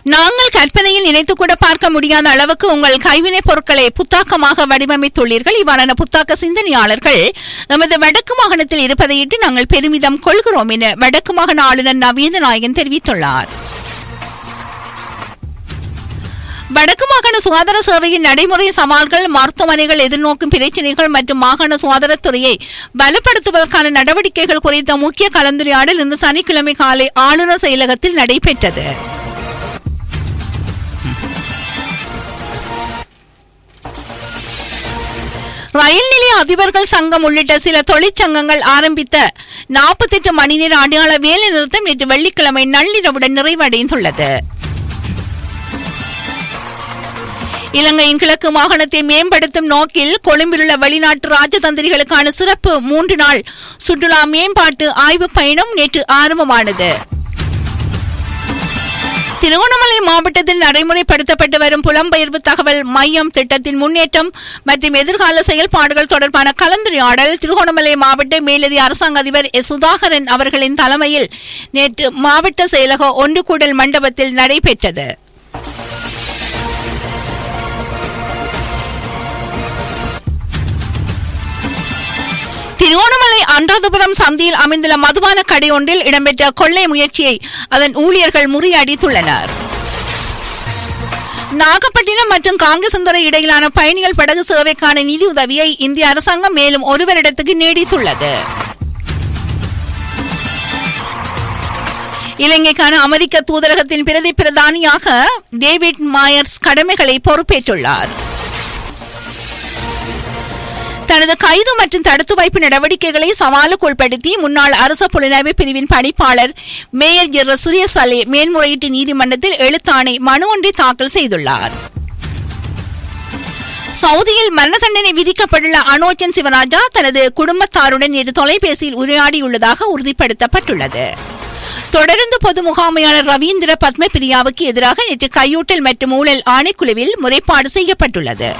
நாங்கள் கற்பனையில் நினைத்து கூட பார்க்க முடியாத அளவுக்கு உங்கள் கைவினைப் பொருட்களை புத்தாக்கமாக வடிவமைத்துள்ளீர்கள் இவ்வாறான புத்தாக்க சிந்தனையாளர்கள் நமது வடக்கு மாகாணத்தில் இருப்பதையிட்டு நாங்கள் பெருமிதம் கொள்கிறோம் என வடக்கு மாகாண ஆளுநர் நவீன நாயகன் தெரிவித்துள்ளார் வடக்கு மாகாண சுகாதார சேவையின் நடைமுறை சவால்கள் மருத்துவமனைகள் எதிர்நோக்கும் பிரச்சினைகள் மற்றும் மாகாண சுகாதாரத்துறையை பலப்படுத்துவதற்கான நடவடிக்கைகள் குறித்த முக்கிய கலந்துரையாடல் இன்று சனிக்கிழமை காலை ஆளுநர் செயலகத்தில் நடைபெற்றது ரயில் நிலைய அதிபர்கள் சங்கம் உள்ளிட்ட சில தொழிற்சங்கங்கள் ஆரம்பித்த நாற்பத்தெட்டு மணி நேர அடையாள வேலை நிறுத்தம் நேற்று வெள்ளிக்கிழமை நள்ளிரவுடன் நிறைவடைந்துள்ளது இலங்கையின் கிழக்கு மாகாணத்தை மேம்படுத்தும் நோக்கில் கொழும்பிலுள்ள வெளிநாட்டு ராஜதந்திரிகளுக்கான சிறப்பு மூன்று நாள் சுற்றுலா மேம்பாட்டு ஆய்வு பயணம் நேற்று ஆரம்பமானது திருவண்ணாமலை மாவட்டத்தில் நடைமுறைப்படுத்தப்பட்டு வரும் புலம்பெயர்வு தகவல் மையம் திட்டத்தின் முன்னேற்றம் மற்றும் எதிர்கால செயல்பாடுகள் தொடர்பான கலந்துரையாடல் திருகோணமலை மாவட்ட மேலதி அரசாங்க அதிபர் எஸ் சுதாகரன் அவர்களின் தலைமையில் நேற்று மாவட்ட செயலக ஒன்று கூடல் மண்டபத்தில் நடைபெற்றது திருவோணமலை அன்றாதபுரம் சந்தியில் அமைந்துள்ள மதுபான கடை ஒன்றில் இடம்பெற்ற கொள்ளை முயற்சியை அதன் ஊழியர்கள் முறியடித்துள்ளனர் நாகப்பட்டினம் மற்றும் காங்கேசந்துறை இடையிலான பயணிகள் படகு சேவைக்கான நிதி உதவியை இந்திய அரசாங்கம் மேலும் ஒரு வருடத்துக்கு நீடித்துள்ளது இலங்கைக்கான அமெரிக்க தூதரகத்தின் பிரதி பிரதானியாக டேவிட் மாயர்ஸ் கடமைகளை பொறுப்பேற்றுள்ளார் தனது கைது மற்றும் தடுத்து வைப்பு நடவடிக்கைகளை சவாலுக்கு உட்படுத்தி முன்னாள் அரச புலனாய்வு பிரிவின் பணிப்பாளர் மேயர் ஜெர சுரியசலே மேல்முறையீட்டு நீதிமன்றத்தில் எழுத்தாணை மனு ஒன்றை தாக்கல் செய்துள்ளார் சவுதியில் மரண தண்டனை விதிக்கப்பட்டுள்ள அனோஜன் சிவராஜா தனது குடும்பத்தாருடன் நேற்று தொலைபேசியில் உரையாடியுள்ளதாக உறுதிப்படுத்தப்பட்டுள்ளது தொடர்ந்து பொது முகாமையாளர் ரவீந்திர பத்ம பிரியாவுக்கு எதிராக நேற்று கையூட்டல் மற்றும் ஊழல் ஆணைக்குழுவில் முறைப்பாடு செய்யப்பட்டுள்ளது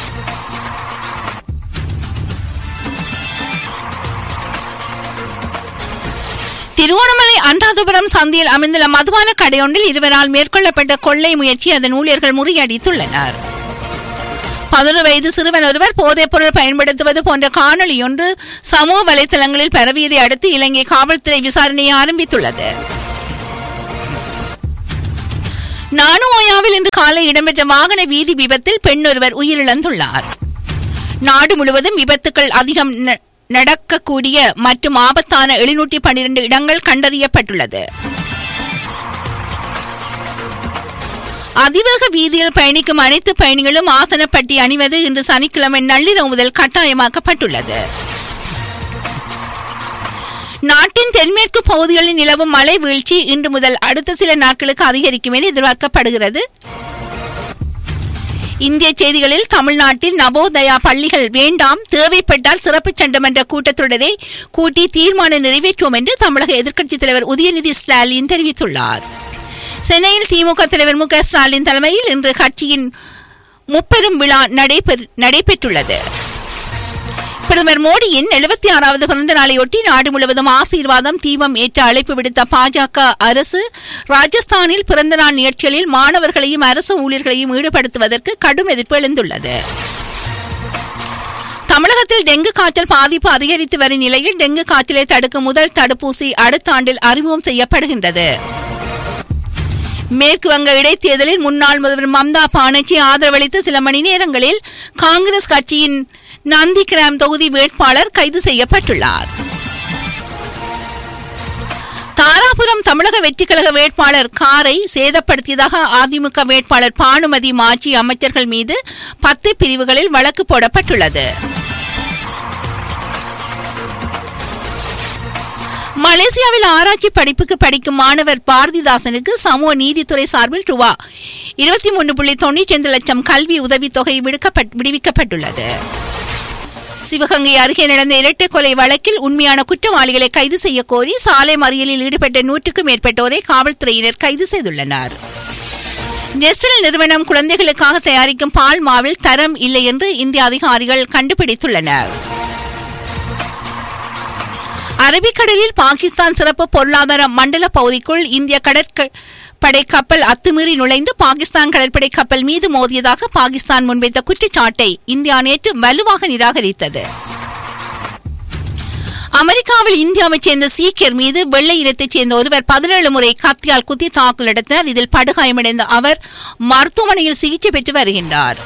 திருவோணமலை அன்றாதபுரம் சந்தியில் அமைந்துள்ள மதுபான கடையொன்றில் இருவரால் மேற்கொள்ளப்பட்ட கொள்ளை முயற்சி அதன் ஊழியர்கள் முறியடித்துள்ளனர் பதினொரு வயது சிறுவன் ஒருவர் போதைப் பொருள் பயன்படுத்துவது போன்ற காணொளி ஒன்று சமூக வலைதளங்களில் பரவியதை அடுத்து இலங்கை காவல்துறை விசாரணையை ஆரம்பித்துள்ளது நானுஓயாவில் இன்று காலை இடம்பெற்ற வாகன வீதி விபத்தில் பெண் ஒருவர் உயிரிழந்துள்ளார் நாடு முழுவதும் விபத்துக்கள் அதிகம் ந- நடக்கக்கூடிய மற்றும் ஆபத்தான எழுநூற்றி பன்னிரண்டு இடங்கள் கண்டறியப்பட்டுள்ளது அதிவேக வீதியில் பயணிக்கும் அனைத்து பயணிகளும் ஆசனப்பட்டி அணிவது இன்று சனிக்கிழமை நள்ளிரவு முதல் கட்டாயமாக்கப்பட்டுள்ளது நாட்டின் தென்மேற்கு பகுதிகளில் நிலவும் மழை வீழ்ச்சி இன்று முதல் அடுத்த சில நாட்களுக்கு அதிகரிக்கும் என எதிர்பார்க்கப்படுகிறது இந்திய செய்திகளில் தமிழ்நாட்டில் நவோதயா பள்ளிகள் வேண்டாம் தேவைப்பட்டால் சிறப்பு சட்டமன்ற கூட்டத்தொடரை கூட்டி தீர்மானம் நிறைவேற்றுவோம் என்று தமிழக எதிர்க்கட்சித் தலைவர் உதயநிதி ஸ்டாலின் தெரிவித்துள்ளார் சென்னையில் திமுக தலைவர் மு க ஸ்டாலின் தலைமையில் இன்று கட்சியின் முப்பெரும் விழா நடைபெற்- நடைபெற்றுள்ளது பிரதமர் மோடியின் எழுபத்தி ஆறாவது பிறந்த நாளையொட்டி நாடு முழுவதும் ஆசீர்வாதம் தீபம் ஏற்ற அழைப்பு விடுத்த பாஜக அரசு ராஜஸ்தானில் பிறந்த நாள் நிகழ்ச்சிகளில் மாணவர்களையும் அரசு ஊழியர்களையும் ஈடுபடுத்துவதற்கு கடும் எதிர்ப்பு எழுந்துள்ளது தமிழகத்தில் டெங்கு காய்ச்சல் பாதிப்பு அதிகரித்து வரும் நிலையில் டெங்கு காய்ச்சலை தடுக்கும் முதல் தடுப்பூசி அடுத்த ஆண்டில் அறிமுகம் செய்யப்படுகின்றது மேற்கு வங்க இடைத்தேர்தலில் முன்னாள் முதல்வர் மம்தா பானர்ஜி ஆதரவளித்த சில மணி நேரங்களில் காங்கிரஸ் கட்சியின் நந்திகிராம் தொகுதி வேட்பாளர் கைது செய்யப்பட்டுள்ளார் தாராபுரம் தமிழக வெற்றிக்கழக வேட்பாளர் காரை சேதப்படுத்தியதாக அதிமுக வேட்பாளர் பானுமதி மாஜி அமைச்சர்கள் மீது பத்து பிரிவுகளில் வழக்கு போடப்பட்டுள்ளது மலேசியாவில் ஆராய்ச்சி படிப்புக்கு படிக்கும் மாணவர் பாரதிதாசனுக்கு சமூக நீதித்துறை சார்பில் ரூபா இருபத்தி மூன்று புள்ளி தொண்ணூற்றி ஐந்து லட்சம் கல்வி உதவித்தொகை விடுக்கப்பட்- விடுவிக்கப்பட்டுள்ளது சிவகங்கை அருகே நடந்த இரட்டை கொலை வழக்கில் உண்மையான குற்றவாளிகளை கைது செய்ய கோரி சாலை மறியலில் ஈடுபட்ட நூற்றுக்கும் மேற்பட்டோரை காவல்துறையினர் கைது செய்துள்ளனர் நெஸ்டல் நிறுவனம் குழந்தைகளுக்காக தயாரிக்கும் பால் மாவில் தரம் இல்லை என்று இந்திய அதிகாரிகள் கண்டுபிடித்துள்ளனர் அரபிக்கடலில் பாகிஸ்தான் சிறப்பு பொருளாதார மண்டல பகுதிக்குள் இந்திய கடற்படை கப்பல் அத்துமீறி நுழைந்து பாகிஸ்தான் கடற்படை கப்பல் மீது மோதியதாக பாகிஸ்தான் முன்வைத்த குற்றச்சாட்டை இந்தியா நேற்று வலுவாக நிராகரித்தது அமெரிக்காவில் இந்தியாவைச் சேர்ந்த சீக்கியர் மீது வெள்ளை இனத்தைச் சேர்ந்த ஒருவர் பதினேழு முறை கத்தியால் குத்தி தாக்குதல் நடத்தினார் இதில் படுகாயமடைந்த அவர் மருத்துவமனையில் சிகிச்சை பெற்று வருகின்றார்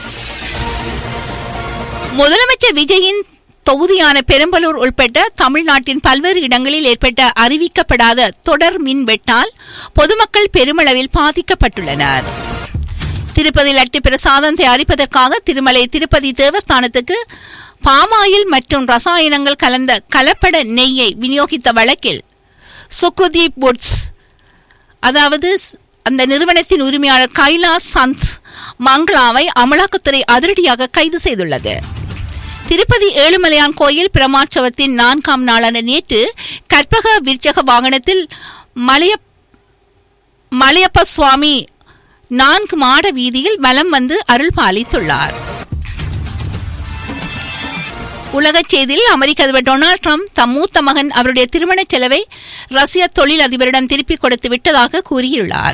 முதலமைச்சர் விஜயின் தொகுதியான பெரம்பலூர் உள்பட்ட தமிழ்நாட்டின் பல்வேறு இடங்களில் ஏற்பட்ட அறிவிக்கப்படாத தொடர் மின் வெட்டால் பொதுமக்கள் பெருமளவில் பாதிக்கப்பட்டுள்ளனர் திருப்பதி லட்டு பிரசாதம் தயாரிப்பதற்காக திருமலை திருப்பதி தேவஸ்தானத்துக்கு பாமாயில் மற்றும் ரசாயனங்கள் கலந்த கலப்பட நெய்யை விநியோகித்த வழக்கில் சுக்ருதீப் புட்ஸ் அதாவது அந்த நிறுவனத்தின் உரிமையாளர் கைலாஸ் சந்த் மங்களாவை அமலாக்கத்துறை அதிரடியாக கைது செய்துள்ளது திருப்பதி ஏழுமலையான் கோயில் பிரமாட்சவத்தின் நான்காம் நாளான நேற்று கற்பக விருச்சக வாகனத்தில் மலைய மலையப்ப சுவாமி நான்கு மாட வீதியில் வலம் வந்து அருள் பாலித்துள்ளார் உலகச் செய்தியில் அமெரிக்க அதிபர் டொனால்ட் ட்ரம்ப் தம் மூத்த மகன் அவருடைய திருமணச் செலவை ரஷ்ய தொழில் அதிபரிடம் திருப்பிக் கொடுத்து விட்டதாக கூறியுள்ளார்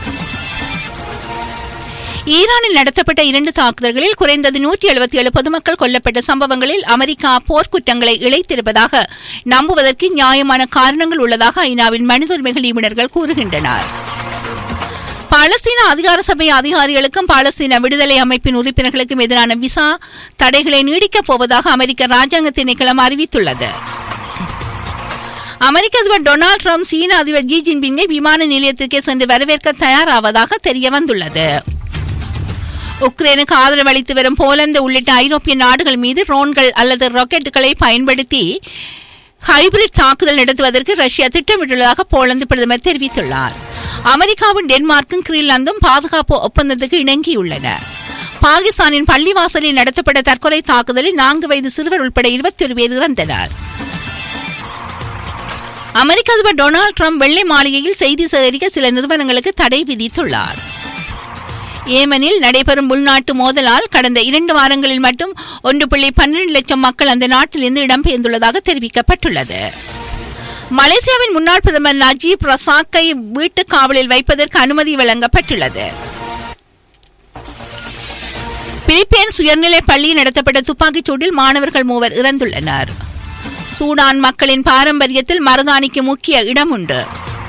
ஈரானில் நடத்தப்பட்ட இரண்டு தாக்குதல்களில் குறைந்தது நூற்றி எழுபத்தி ஏழு பொதுமக்கள் கொல்லப்பட்ட சம்பவங்களில் அமெரிக்கா போர்க்குற்றங்களை இழைத்திருப்பதாக நம்புவதற்கு நியாயமான காரணங்கள் உள்ளதாக ஐநாவின் மனித உரிமைகள் நிபுணர்கள் கூறுகின்றனர் பாலஸ்தீன அதிகார சபை அதிகாரிகளுக்கும் பாலஸ்தீன விடுதலை அமைப்பின் உறுப்பினர்களுக்கும் எதிரான விசா தடைகளை நீடிக்கப் போவதாக அமெரிக்க ராஜாங்க திணைக்களம் அறிவித்துள்ளது அமெரிக்க அதிபர் டொனால்டு ட்ரம்ப் சீன அதிபர் ஜி ஜின்பிங்கை விமான நிலையத்திற்கே சென்று வரவேற்க தயாராவதாக தெரிய வந்துள்ளது உக்ரைனுக்கு ஆதரவு அளித்து வரும் போலந்து உள்ளிட்ட ஐரோப்பிய நாடுகள் மீது ட்ரோன்கள் அல்லது ராக்கெட்டுகளை பயன்படுத்தி ஹைபிரிட் தாக்குதல் நடத்துவதற்கு ரஷ்யா திட்டமிட்டுள்ளதாக போலந்து பிரதமர் தெரிவித்துள்ளார் அமெரிக்காவும் டென்மார்க்கும் கிரீன்லாந்தும் பாதுகாப்பு ஒப்பந்தத்துக்கு இணங்கியுள்ளன பாகிஸ்தானின் பள்ளிவாசலில் நடத்தப்பட்ட தற்கொலை தாக்குதலில் நான்கு வயது சிறுவர் உட்பட இருபத்தி ஒரு பேர் இறந்தனர் அமெரிக்க அதிபர் டொனால்டு ட்ரம்ப் வெள்ளை மாளிகையில் செய்தி சேகரிக்க சில நிறுவனங்களுக்கு தடை விதித்துள்ளார் ஏமனில் நடைபெறும் உள்நாட்டு மோதலால் கடந்த இரண்டு வாரங்களில் மட்டும் ஒன்று புள்ளி பன்னிரண்டு லட்சம் மக்கள் அந்த நாட்டிலிருந்து இடம்பெயர்ந்துள்ளதாக தெரிவிக்கப்பட்டுள்ளது மலேசியாவின் முன்னாள் பிரதமர் நஜீப் ரசாக்கை வீட்டு காவலில் வைப்பதற்கு அனுமதி வழங்கப்பட்டுள்ளது பிலிப்பைன்ஸ் உயர்நிலை பள்ளியில் நடத்தப்பட்ட துப்பாக்கிச் சூட்டில் மாணவர்கள் மூவர் இறந்துள்ளனர் சூடான் மக்களின் பாரம்பரியத்தில் மருதாணிக்கு முக்கிய இடம் உண்டு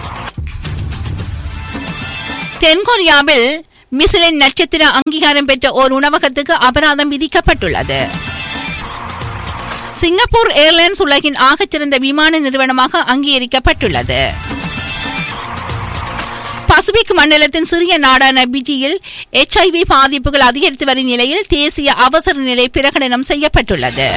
தென்கொரியாவில் மிசிலின் நட்சத்திர அங்கீகாரம் பெற்ற ஓர் உணவகத்துக்கு அபராதம் விதிக்கப்பட்டுள்ளது சிங்கப்பூர் ஏர்லைன்ஸ் உலகின் ஆகச்சிறந்த விமான நிறுவனமாக அங்கீகரிக்கப்பட்டுள்ளது பசிபிக் மண்டலத்தின் சிறிய நாடான பிஜியில் எச்ஐவி பாதிப்புகள் அதிகரித்து வரும் நிலையில் தேசிய அவசர நிலை பிரகடனம் செய்யப்பட்டுள்ளது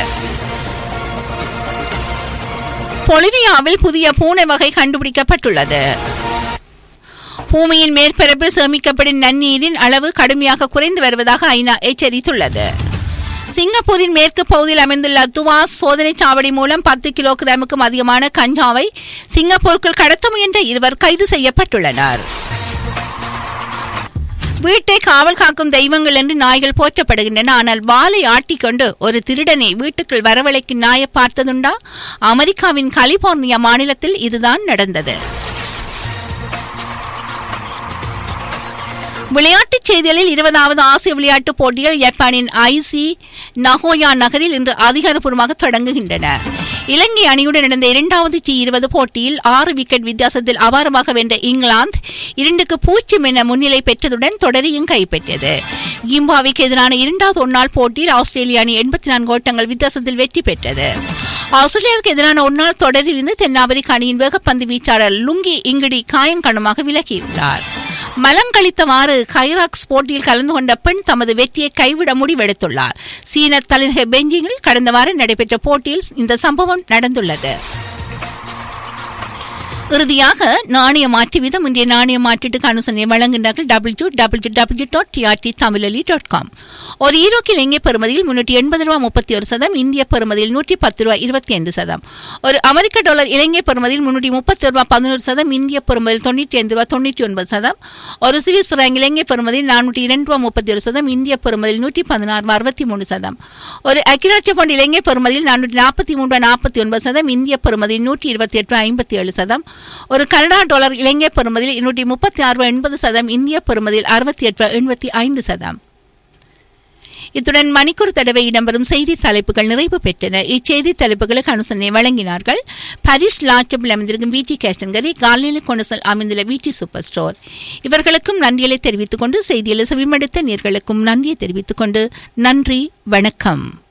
பொலிவியாவில் புதிய பூனை வகை கண்டுபிடிக்கப்பட்டுள்ளது பூமியின் மேற்பரப்பில் சேமிக்கப்படும் நன்னீரின் அளவு கடுமையாக குறைந்து வருவதாக ஐநா எச்சரித்துள்ளது சிங்கப்பூரின் மேற்கு பகுதியில் அமைந்துள்ள துவாஸ் சோதனை சாவடி மூலம் பத்து கிலோகிராமுக்கும் அதிகமான கஞ்சாவை சிங்கப்பூருக்குள் கடத்த முயன்ற இருவர் கைது செய்யப்பட்டுள்ளனர் வீட்டை காவல் காக்கும் தெய்வங்கள் என்று நாய்கள் போற்றப்படுகின்றன ஆனால் வாளை ஆட்டிக்கொண்டு ஒரு திருடனை வீட்டுக்குள் வரவழைக்கும் நாயை பார்த்ததுண்டா அமெரிக்காவின் கலிபோர்னியா மாநிலத்தில் இதுதான் நடந்தது விளையாட்டுச் செய்திகளில் இருபதாவது ஆசிய விளையாட்டுப் போட்டிகள் ஜப்பானின் ஐசி நகோயா நகரில் இன்று அதிகாரப்பூர்வமாக தொடங்குகின்றன இலங்கை அணியுடன் நடந்த இரண்டாவது டி இருபது போட்டியில் ஆறு விக்கெட் வித்தியாசத்தில் அபாரமாக வென்ற இங்கிலாந்து இரண்டுக்கு பூஜ்ஜியம் என முன்னிலை பெற்றதுடன் தொடரையும் கைப்பற்றியது ஜிம்பாவிற்கு எதிரான இரண்டாவது ஒருநாள் போட்டியில் ஆஸ்திரேலிய அணி எண்பத்தி நான்கு ஓட்டங்கள் வித்தியாசத்தில் வெற்றி பெற்றது ஆஸ்திரேலியாவுக்கு எதிரான ஒருநாள் தொடரில் இருந்து தென்னாப்பிரிக்க அணியின் வேகப்பந்து வீச்சாளர் லுங்கி இங்கிடி காயங்கணமாக விலகியுள்ளார் மலங்கழித்தவாறு கைராக்ஸ் போட்டியில் கலந்து கொண்ட பெண் தமது வெற்றியை கைவிட முடிவெடுத்துள்ளார் சீன தலைநகர் பெஞ்சிங்கில் கடந்த வாரம் நடைபெற்ற போட்டியில் இந்த சம்பவம் நடந்துள்ளது இறுதியாக நாணய மாற்று வீதம் இன்றைய நாணய மாற்றீட்டுக்கு அனுசரணை வழங்குகின்றார்கள் double U double U double U dot TRT Tamilali dot com ஒரு ஈரோக்கில் இலங்கை பெறுமதியில் முன்னூற்றி எண்பது ரூபா முப்பத்தி ஒரு சதம் இந்திய பெறுமதியில் நூற்றி பத்து ரூபா இருபத்தி ஐந்து சதம் ஒரு அமெரிக்க டாலர் இலங்கை பெறுமதியில் முன்னூற்றி முப்பத்தி ரூபா பதினோரு சதம் இந்திய பெறுமதியில் தொண்ணூற்றி ஐந்து ரூபா தொண்ணூற்றி ஒன்பது சதம் ஒரு சுவிஸ் பிராங்க் இலங்கை பெறுமதியில் நானூற்றி இரண்டு ரூபா முப்பத்தி ஒரு சதம் இந்திய பெறுமதியில் நூற்றி பதினாறு ரூபா அறுபத்தி மூணு சதம் ஒரு அக்கிராட்சி பவுண்ட் இலங்கை பெறுமதியில் நானூற்றி நாற்பத்தி மூன்று ரூபா நாற்பத்தி ஒன்பது சதம் இந்திய பெறுமதியில் நூற்றி இருபத்தி எட்டு ரூபா ஐம்பத்தி ஏழு சதம் ஒரு கனடா டாலர் இலங்கை பெறுமதியில் இருநூற்றி முப்பத்தி ஆறு ரூபா எண்பது சதம் இந்திய பெறுமதியில் அறுபத்தி எட்டு ரூபா எண்பத்தி ஐந்து சதம் இத்துடன் மணிக்கூர் தடவை இடம்பெறும் செய்தி தலைப்புகள் நிறைவு பெற்றன இச்செய்தி தலைப்புகளுக்கு அனுசரணை வழங்கினார்கள் பரிஷ் லாட்சபில் அமைந்திருக்கும் விடி கேஷன்கரி காலில கொண்டசல் அமைந்துள்ள விடி சூப்பர் ஸ்டோர் இவர்களுக்கும் நன்றிகளை தெரிவித்துக் கொண்டு செய்தியில் செவிமடுத்த நேர்களுக்கும் நன்றியை தெரிவித்துக் கொண்டு நன்றி வணக்கம்